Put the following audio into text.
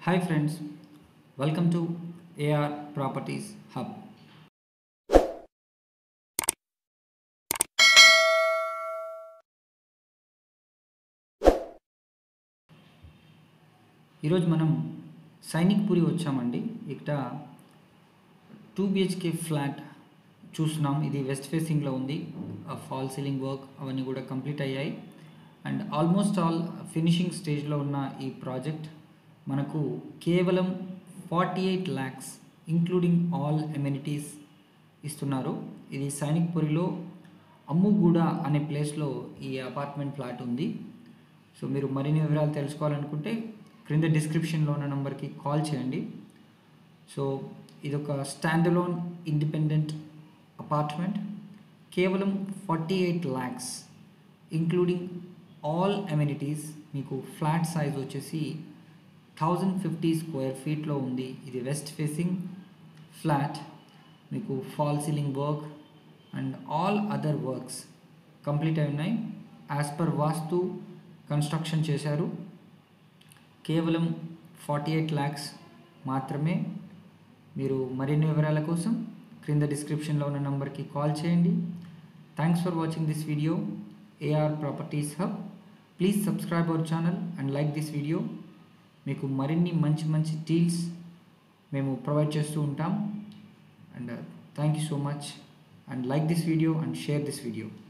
Hi friends, welcome to AR Properties Hub. ఈరోజు మనం సైనిక్ పురి వచ్చామండి ఇక్కడ టూ బిహెచ్కే ఫ్లాట్ చూస్తున్నాం ఇది వెస్ట్ ఫేసింగ్లో ఉంది ఫాల్ సీలింగ్ వర్క్ అవన్నీ కూడా కంప్లీట్ అయ్యాయి అండ్ ఆల్మోస్ట్ ఆల్ ఫినిషింగ్ స్టేజ్లో ఉన్న ఈ ప్రాజెక్ట్ మనకు కేవలం forty eight lakhs including all amenities ఇస్తున్నారు ఇది సైనిక్పురిలో అమ్ముగూడ అనే ప్లేస్లో ఈ అపార్ట్మెంట్ ఫ్లాట్ ఉంది సో మీరు మరిన్ని వివరాలు తెలుసుకోవాలనుకుంటే క్రింద డిస్క్రిప్షన్లో ఉన్న నెంబర్కి కాల్ చేయండి సో ఇదొక స్టాండలోన్ ఇండిపెండెంట్ అపార్ట్మెంట్ కేవలం forty eight lakhs including all amenities మీకు ఫ్లాట్ సైజ్ వచ్చేసి థౌజండ్ ఫిఫ్టీ స్క్వేర్ ఫీట్లో ఉంది ఇది వెస్ట్ ఫేసింగ్ ఫ్లాట్ మీకు fall ceiling work and all other works complete అయి ఉన్నాయి యాజ్ పర్ వాస్తు కన్స్ట్రక్షన్ చేశారు కేవలం ఫార్టీ ఎయిట్ ల్యాక్స్ మాత్రమే మీరు మరిన్ని వివరాల కోసం క్రింద డిస్క్రిప్షన్లో ఉన్న నెంబర్కి కాల్ చేయండి thanks for watching this video AR properties hub please subscribe our channel and like this video మీకు మరిన్ని మంచి మంచి డీల్స్ మేము ప్రొవైడ్ చేస్తూ ఉంటాం and thank you so much and like this video and share this video